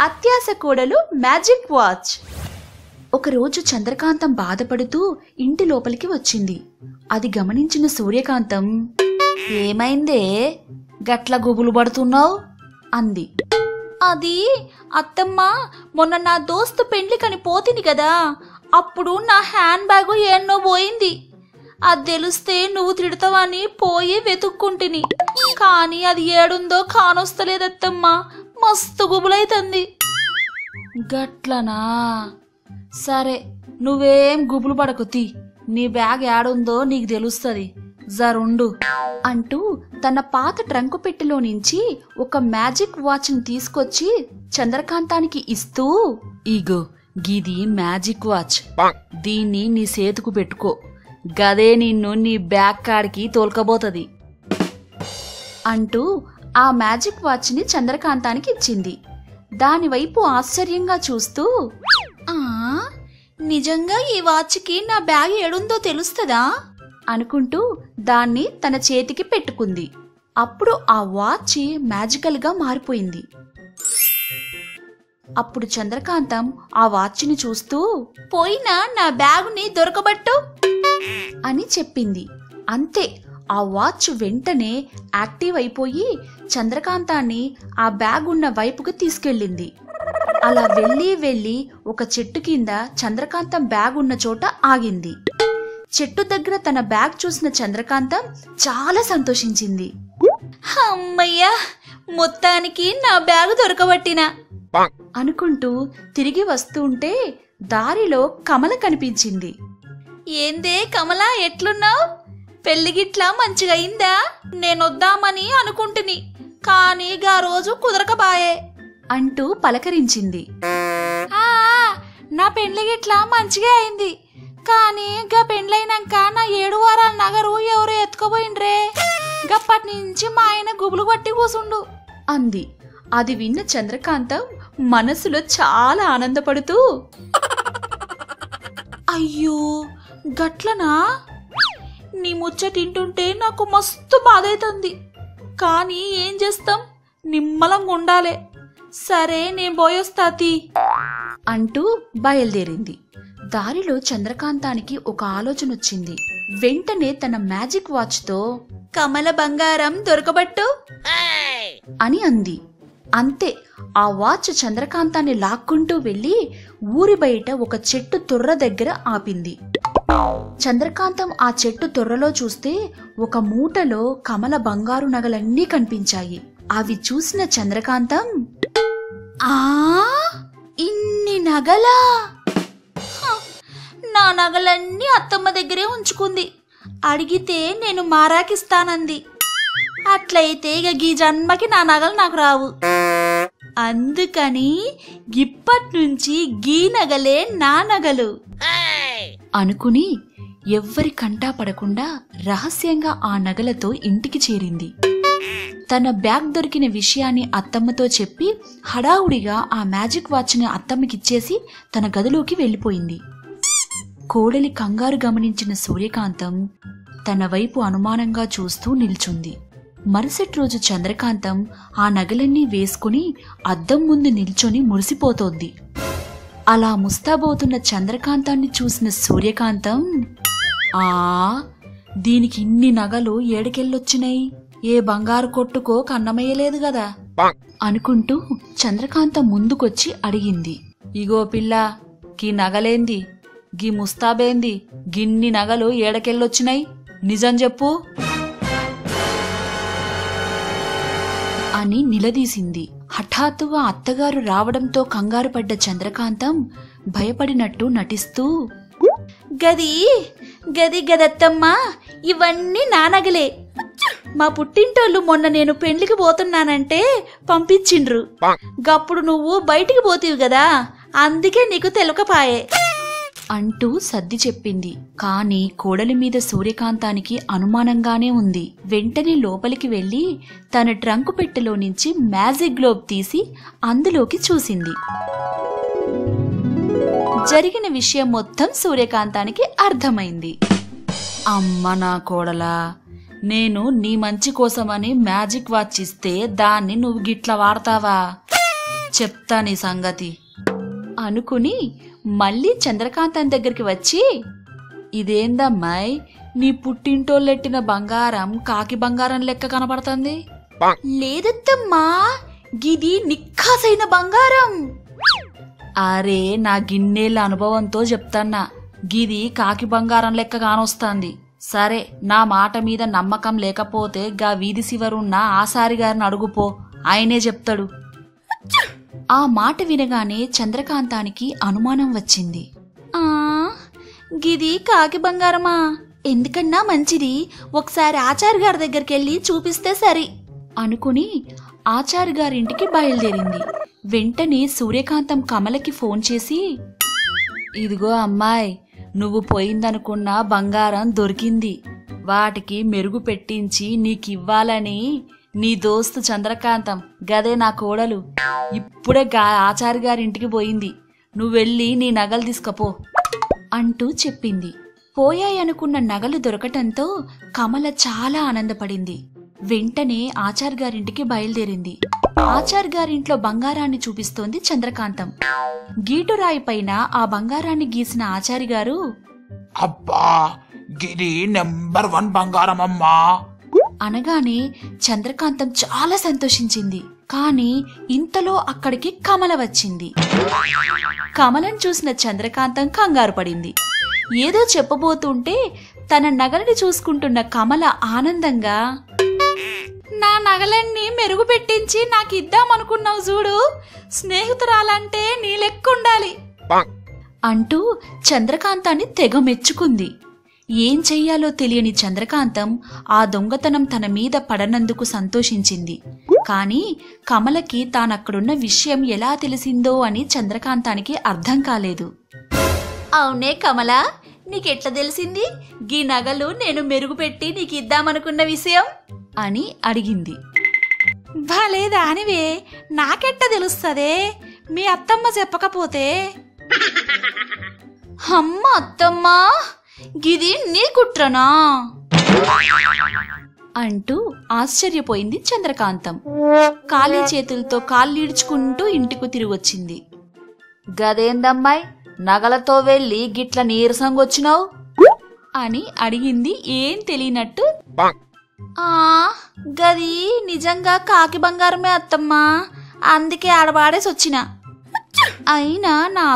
అత్యాస కోడలు magic watch ఒకరోజు చంద్రకాంతం బాధపడుతూ ఇంటి లోపలికి వచ్చింది అది గమనించిన సూర్యకాంతం ఏమైందే గట్ల గుబులు పడుతున్నావు అంది అది అత్తమ్మ మొన్న నా దోస్తు పెండ్లికని పోతిని కదా అప్పుడు నా హ్యాండ్ బ్యాగు ఎన్నో పోయింది అది తెలిస్తే నువ్వు తిడతావని పోయి వెతుక్కుంటిని కానీ అది ఏడుందో కానొస్తలేదత్తమ్మ మస్తు గుబులైతుంది గట్లనా సరే నువ్వేం గుబులు పడకు తీ నీ బ్యాగ్ ఏడుందో నీకు తెలుస్తుంది జరుండు అంటూ తన పాత ట్రంకు పెట్టెలో నుంచి ఒక మ్యాజిక్ వాచ్ని తీసుకొచ్చి చంద్రకాంతానికి ఇస్తూ ఇగో గిది మ్యాజిక్ వాచ్ దీన్ని నీ చేతుకు పెట్టుకో గదే నిన్ను నీ బ్యాగ్ కాడికి తోల్కబోతది అంటూ ఆ మ్యాజిక్ వాచ్ని చంద్రకాంతానికి ఇచ్చింది దానివైపు ఆశ్చర్యంగా చూస్తూ ఆ నిజంగా ఈ వాచ్కి నా బ్యాగ్ ఏడుందో తెలుస్తుందా అనుకుంటూ దాన్ని తన చేతికి పెట్టుకుంది అప్పుడు ఆ వాచ్ మ్యాజికల్గా మారిపోయింది అప్పుడు చంద్రకాంతం ఆ వాచ్ని చూస్తూ పోయినా నా బ్యాగుని దొరకబట్టు అని చెప్పింది అంతే ఆ వాచ్ వెంటనే యాక్టివ్ అయిపోయి చంద్రకాంతాన్ని ఆ బ్యాగ్ ఉన్న వైపుకు తీసుకెళ్ళింది అలా వెళ్ళి వెళ్ళి ఒక చెట్టు కింద చంద్రకాంతం బ్యాగ్ ఉన్న చోట ఆగింది చెట్టు దగ్గర తన బ్యాగ్ చూసిన చంద్రకాంతం చాలా సంతోషించింది అమ్మయ్యా మొత్తానికి నా బ్యాగ్ దొరకబట్టినా అనుకుంటూ తిరిగి వస్తుంటే దారిలో కమల కనిపించింది ఏందే కమల ఎట్లున్నావు పెళ్లిగిట్లా మంచిగా అయిందా నేనొద్దామని అనుకుంటుని కానీ గా రోజు కుదరకబాయే అంటూ పలకరించింది "ఆ, నా పెండ్లిగిట్లా మంచిగా అయింది కానీ గా పెండ్లైనాక నా ఏడు వారాల నగరు ఎవరో ఎత్తుకోబోయిండ్రే గప్పటి నుంచి మా ఆయన గుబులు కొట్టి కూసుండు అంది అది విన్న చంద్రకాంతం మనసులో చాలా ఆనందపడుతూ అయ్యో గట్లనా నీ ముచ్చ తింటుంటే నాకు మస్తు బాధ అవుతుంది కానీ ఏం చేస్తాం నిమ్మలంగా ఉండాలే సరే నేను పోయొస్తాతి అంటూ బయలుదేరింది దారిలో చంద్రకాంతానికి ఒక ఆలోచన వచ్చింది వెంటనే తన మ్యాజిక్ వాచ్తో కమల బంగారం దొరకబట్టు అని అంది అంతే ఆ వాచ్ చంద్రకాంతాన్ని లాక్కుంటూ వెళ్ళి ఊరి బయట ఒక చెట్టు తొర్ర దగ్గర ఆపింది చంద్రకాంతం ఆ చెట్టు తొర్రలో చూస్తే ఒక మూటలో కమల బంగారు నగలన్నీ కనిపించాయి అవి చూసిన చంద్రకాంతం ఆ ఇన్ని నగలా హ, నా నగలన్నీ అత్తమ్మ దగ్గరే ఉంచుకుంది అడిగితే నేను మారాకిస్తానంది అట్లయితే ఇక గీ జన్మకి నా నగలు నాకు రావు అందుకని ఇప్పటి నుంచి గీ నగలే నా నగలు అనుకుని ఎవ్వరి కంటా పడకుండా రహస్యంగా ఆ నగలతో ఇంటికి చేరింది తన బ్యాగ్ దొరికిన విషయాన్ని అత్తమ్మతో చెప్పి హడావుడిగా ఆ మ్యాజిక్ వాచ్ని అత్తమ్మకిచ్చేసి తన గదిలోకి వెళ్ళిపోయింది కోడలి కంగారు గమనించిన సూర్యకాంతం తన వైపు అనుమానంగా చూస్తూ నిల్చుంది మరుసటి రోజు చంద్రకాంతం ఆ నగలన్నీ వేసుకుని అద్దం ముందు నిల్చొని మురిసిపోతోంది అలా ముస్తాబోతున్న చంద్రకాంతాన్ని చూసిన సూర్యకాంతం ఆ దీనికి ఇన్ని నగలు ఏడకెళ్ళొచ్చినాయి ఏ బంగారు కొట్టుకో కన్నమయ్యలేదు గదా అనుకుంటూ చంద్రకాంతం ముందుకొచ్చి అడిగింది ఇగో పిల్ల గీ నగలేంది గీ ముస్తాబేంది గిన్ని నగలు ఏడకెళ్ళొచ్చినాయి నిజం చెప్పు అని నిలదీసింది హఠాత్తుగా అత్తగారు రావడంతో కంగారు పడ్డ చంద్రకాంతం భయపడినట్టు నటిస్తూ గది గది గదత్తమ్మా ఇవన్నీ నా నగలే మా పుట్టింటోళ్ళు మొన్న నేను పెండ్లికి పోతున్నానంటే పంపించిండ్రు గప్పుడు నువ్వు బయటికి పోతీవి కదా అందుకే నీకు తెలకపాయే అంటూ సర్ది చెప్పింది కాని కోడలి మీద సూర్యకాంతానికి అనుమానంగానే ఉంది వెంటనే లోపలికి వెళ్లి తన ట్రంకు పెట్టెలో నుంచి మ్యాజిక్ గ్లోబ్ తీసి అందులోకి చూసింది జరిగిన విషయం మొత్తం సూర్యకాంతానికి అర్థమైంది అమ్మ నా కోడలా నేను నీ మంచి కోసమని మ్యాజిక్ వాచ్ ఇస్తే దాన్ని నువ్వు గిట్ల వాడతావా చెప్తా నీ సంగతి అనుకుని మళ్ళీ చంద్రకాంతం దగ్గరికి వచ్చి ఇదేందమ్మాయ్ నీ పుట్టింటోళ్ళెట్టిన బంగారం కాకి బంగారం లెక్క కనపడుతుంది లేదత్తమ్మా గిది నిక్కాసైన బంగారం అరే నా గిన్నెల అనుభవంతో చెప్తాన్నా గిది కాకి బంగారం లెక్క కానొస్తాంది సరే నా మాట మీద నమ్మకం లేకపోతే గా వీధి శివరున్న ఆసారి గారిని అడుగుపో ఆయనే చెప్తాడు ఆ మాట వినగానే చంద్రకాంతానికి అనుమానం వచ్చింది ఆ గిది కాకి బంగారమా ఎందుకన్నా మంచిది ఒకసారి ఆచార్య గారి దగ్గరికి వెళ్ళి చూపిస్తే సరి అనుకుని ఆచార్య గారింటికి బయలుదేరింది వెంటనే సూర్యకాంతం కమలకి ఫోన్ చేసి ఇదిగో అమ్మాయి నువ్వు పోయిందనుకున్న బంగారం దొరికింది వాటికి మెరుగు పెట్టించి నీకివ్వాలని నీ దోస్తు చంద్రకాంతం గదే నా కోడలు ఇప్పుడే గా ఆచార్య గారింటికి పోయింది నువ్వెళ్ళి నీ నగలు తీసుకపో అంటూ చెప్పింది పోయాయనుకున్న నగలు దొరకటంతో కమల చాలా ఆనందపడింది వెంటనే ఆచార్ గారింటికి బయలుదేరింది ఆచార్ గారింట్లో బంగారాన్ని చూపిస్తోంది చంద్రకాంతం గీటురాయి పైన ఆ బంగారాన్ని గీసిన ఆచారి గారు అబ్బా గిది నెంబర్ వన్ బంగారం అమ్మా అనగానే చంద్రకాంతం చాలా సంతోషించింది కాని ఇంతలో అక్కడికి కమల వచ్చింది కమలను చూసిన చంద్రకాంతం కంగారు పడింది ఏదో చెప్పబోతుంటే తన నగలని చూసుకుంటున్న కమల ఆనందంగా నా నగలన్నీ మెరుగు పెట్టించి నాకు ఇద్దామనుకున్నావు చూడు స్నేహితురాలంటే నీ లెక్కుండాలి అంటూ చంద్రకాంతాన్ని తెగ మెచ్చుకుంది ఏం చెయ్యాలో తెలియని చంద్రకాంతం ఆ దొంగతనం తన మీద పడనందుకు సంతోషించింది కాని కమలకి తానక్కడున్న విషయం ఎలా తెలిసిందో అని చంద్రకాంతానికి అర్థం కాలేదు అవునే కమల నీకెట్లా తెలిసింది గీ నగలు నేను మెరుగుపెట్టి నీకు ఇద్దామనుకున్న విషయం అని అడిగింది భలే దానివే నాకెట్ట తెలుస్తదే మీ అత్తమ్మ చెప్పకపోతే అమ్మ అత్తమ్మా గిది నీ కుట్రనా అంటూ ఆశ్చర్యపోయింది చంద్రకాంతం ఖాళీ చేతులతో కాళ్ళీడ్చుకుంటూ ఇంటికి తిరిగొచ్చింది గదేందమ్మాయ్ నగలతో వెళ్ళి గిట్ల నీరసంగొచ్చినావు అని అడిగింది ఏం తెలియనట్టు ఆ గది నిజంగా కాకి బంగారమే అత్తమ్మా అందుకే ఆడబాడేసి వచ్చిన అయినా నా